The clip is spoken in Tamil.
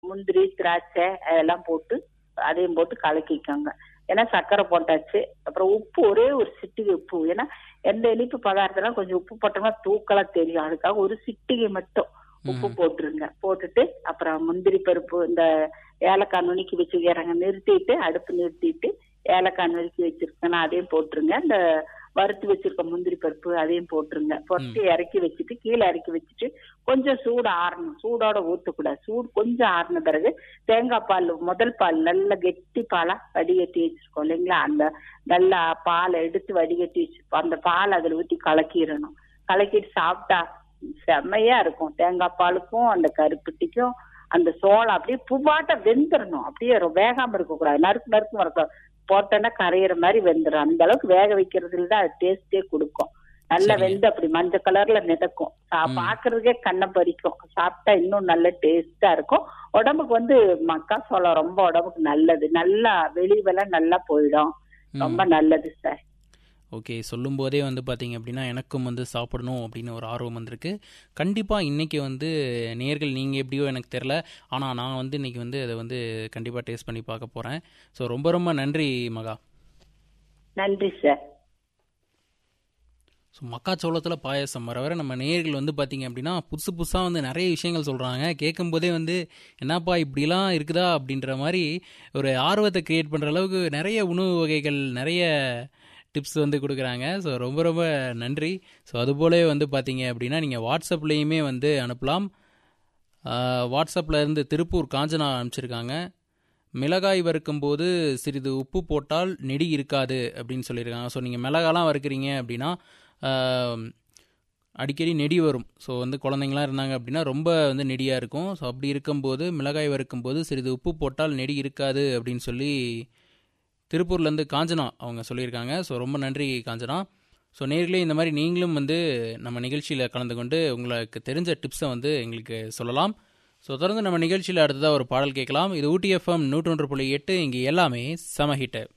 முந்திரி திராட்சை அதெல்லாம் போட்டு அதையும் போட்டு கலக்கிக்கோங்க ஏன்னா சர்க்கரை போட்டாச்சு அப்புறம் உப்பு ஒரே ஒரு சிட்டிகை உப்பு ஏன்னா எந்த இனிப்பு பதார்த்தம்லாம் கொஞ்சம் உப்பு போட்டோம்னா தூக்கலா தெரியும் அதுக்காக ஒரு சிட்டிகை மட்டும் உப்பு போட்டுருங்க போட்டுட்டு அப்புறம் முந்திரி பருப்பு இந்த ஏலக்காய் நுணுக்கி வச்சுக்கிறங்க நிறுத்திட்டு அடுப்பு நிறுத்திட்டு ஏலக்காய் நுணுக்கி வச்சிருக்கேன் அதையும் போட்டுருங்க இந்த வறுத்து வச்சிருக்க முந்திரி பருப்பு அதையும் போட்டுருங்க பொட்டி இறக்கி வச்சுட்டு கீழே இறக்கி வச்சுட்டு கொஞ்சம் சூடு ஆறணும் சூடோட ஊத்தக்கூடாது சூடு கொஞ்சம் ஆறின பிறகு தேங்காய் பால் முதல் பால் நல்ல கெட்டி பாலா வடிகட்டி வச்சிருக்கோம் இல்லைங்களா அந்த நல்லா பாலை எடுத்து வடிகட்டி வச்சிருப்போம் அந்த பால் அதுல ஊத்தி கலக்கிடணும் கலக்கிட்டு சாப்பிட்டா செம்மையா இருக்கும் தேங்காய் பாலுக்கும் அந்த கருப்பட்டிக்கும் அந்த சோளம் அப்படியே புவாட்ட வெந்துடணும் அப்படியே ரொ- வேகாம இருக்க கூடாது நறுக்கு நறுக்கு இருக்கும் போட்டோன்னா கரையிற மாதிரி வெந்துடும் அந்த அளவுக்கு வேக வைக்கிறதுல தான் அது டேஸ்டே கொடுக்கும் நல்லா சரிங்க. வெந்து அப்படி மஞ்சள் கலர்ல மிதக்கும் சா- பாக்குறதுக்கே கண்ணை பறிக்கும் சாப்பிட்டா இன்னும் நல்ல டேஸ்டா இருக்கும் உடம்புக்கு வந்து மக்காசோளம் ரொம்ப உடம்புக்கு நல்லது நல்லா வெளிவெல்லாம் நல்லா போயிடும் ரொம்ப நல்லது சார் ஓகே சொல்லும்போதே வந்து பார்த்தீங்க அப்படின்னா எனக்கும் வந்து சாப்பிடணும் அப்படின்னு ஒரு ஆர்வம் வந்திருக்கு கண்டிப்பாக இன்றைக்கி வந்து நேர்கள் நீங்கள் எப்படியோ எனக்கு தெரில ஆனால் நான் வந்து இன்றைக்கி வந்து அதை வந்து கண்டிப்பாக டேஸ்ட் பண்ணி பார்க்க போகிறேன் ஸோ ரொம்ப ரொம்ப நன்றி மகா நன்றி சார் ஸோ மக்காச்சோளத்தில் பாயசம் வர வர நம்ம நேயர்கள் வந்து பார்த்தீங்க அப்படின்னா புதுசு புதுசாக வந்து நிறைய விஷயங்கள் சொல்கிறாங்க கேட்கும்போதே வந்து என்னப்பா இப்படிலாம் இருக்குதா அப்படின்ற மாதிரி ஒரு ஆர்வத்தை க்ரியேட் பண்ணுற அளவுக்கு நிறைய உணவு வகைகள் நிறைய டிப்ஸ் வந்து கொடுக்குறாங்க ஸோ ரொம்ப ரொம்ப நன்றி ஸோ அதுபோலவே வந்து பார்த்தீங்க அப்படின்னா நீங்கள் வாட்ஸ்அப்லேயுமே வந்து அனுப்பலாம் வாட்ஸ்அப்பில் இருந்து திருப்பூர் காஞ்சனா அனுப்பிச்சிருக்காங்க மிளகாய் வறுக்கும்போது சிறிது உப்பு போட்டால் நெடி இருக்காது அப்படின்னு சொல்லியிருக்காங்க ஸோ நீங்கள் மிளகாலாம் வறுக்கிறீங்க அப்படின்னா ஆம், அடிக்கடி நெடி வரும் ஸோ வந்து குழந்தைங்களாம் இருந்தாங்க அப்படின்னா ரொம்ப வந்து நெடியாக இருக்கும் ஸோ அப்படி இருக்கும்போது மிளகாய் வறுக்கும்போது சிறிது உப்பு போட்டால் நெடி இருக்காது அப்படின்னு சொல்லி திருப்பூர்லேருந்து காஞ்சனா அவங்க சொல்லியிருக்காங்க ஸோ ரொம்ப நன்றி காஞ்சனா ஸோ நேர்களே இந்த மாதிரி நீங்களும் வந்து நம்ம நிகழ்ச்சியில் கலந்து கொண்டு உங்களுக்கு தெரிஞ்ச டிப்ஸை வந்து எங்களுக்கு சொல்லலாம் ஸோ தொடர்ந்து நம்ம நிகழ்ச்சியில் அடுத்ததாக ஒரு பாடல் கேட்கலாம் இது ஊட்டி எஃப்எம் நூற்றொன்று புள்ளி எட்டு இங்கே எல்லாமே சம ஹிட்டு